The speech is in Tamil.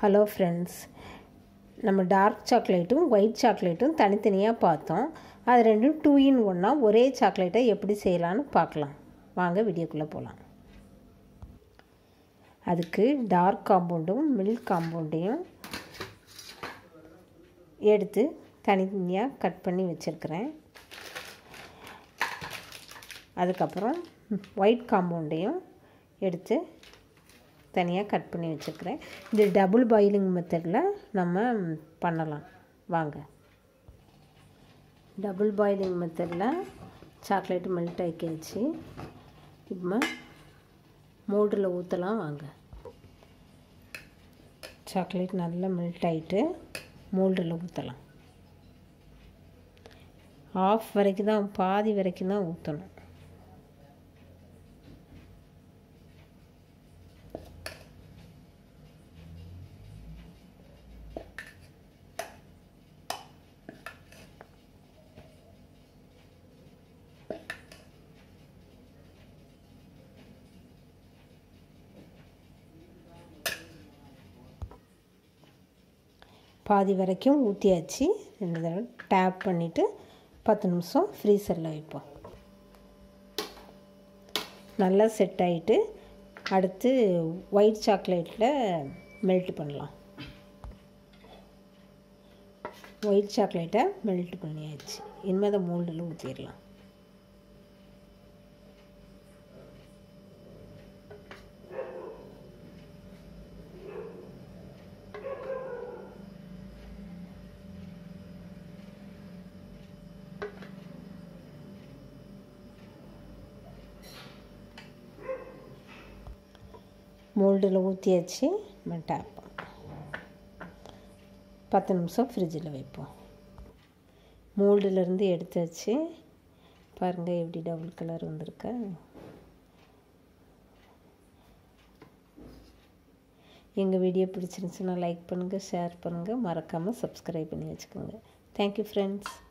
ஹலோ ஃப்ரெண்ட்ஸ் நம்ம டார்க் சாக்லேட்டும் ஒயிட் சாக்லேட்டும் தனித்தனியாக பார்த்தோம் அது ரெண்டும் டூ இன் ஒன்றா ஒரே சாக்லேட்டை எப்படி செய்யலான்னு பார்க்கலாம் வாங்க வீடியோக்குள்ளே போகலாம் அதுக்கு டார்க் காம்பவுண்டும் மில்க் காம்பவுண்டையும் எடுத்து தனித்தனியாக கட் பண்ணி வச்சுருக்கிறேன் அதுக்கப்புறம் ஒயிட் காம்பவுண்டையும் எடுத்து தனியாக கட் பண்ணி வச்சுருக்கிறேன் இது டபுள் பாயிலிங் மெத்தடில் நம்ம பண்ணலாம் வாங்க டபுள் பாயிலிங் மெத்தடில் சாக்லேட் மெல்ட் ஆக்கியாச்சு இப்போ மோல்டில் ஊற்றலாம் வாங்க சாக்லேட் நல்லா மெல்ட் ஆகிட்டு மோல்டில் ஊற்றலாம் ஆஃப் வரைக்கும் தான் பாதி வரைக்கும் தான் ஊற்றணும் பாதி வரைக்கும் ஊற்றியாச்சு ரெண்டு தடவை டேப் பண்ணிவிட்டு பத்து நிமிஷம் ஃப்ரீசரில் வைப்போம் நல்லா செட் ஆகிட்டு அடுத்து ஒயிட் சாக்லேட்டில் மெல்ட் பண்ணலாம் ஒயிட் சாக்லேட்டை மெல்ட் பண்ணியாச்சு இனிமேல் அதை மோல்டில் ஊற்றிடலாம் மோல்டில் ஊற்றியாச்சு டேப் பத்து நிமிஷம் ஃப்ரிட்ஜில் வைப்போம் மோல்டுலேருந்து எடுத்து வச்சு பாருங்கள் எப்படி டபுள் கலர் வந்திருக்க எங்கள் வீடியோ பிடிச்சிருந்துச்சுன்னா லைக் பண்ணுங்கள் ஷேர் பண்ணுங்கள் மறக்காமல் சப்ஸ்கிரைப் பண்ணி வச்சுக்கோங்க தேங்க்யூ ஃப்ரெண்ட்ஸ்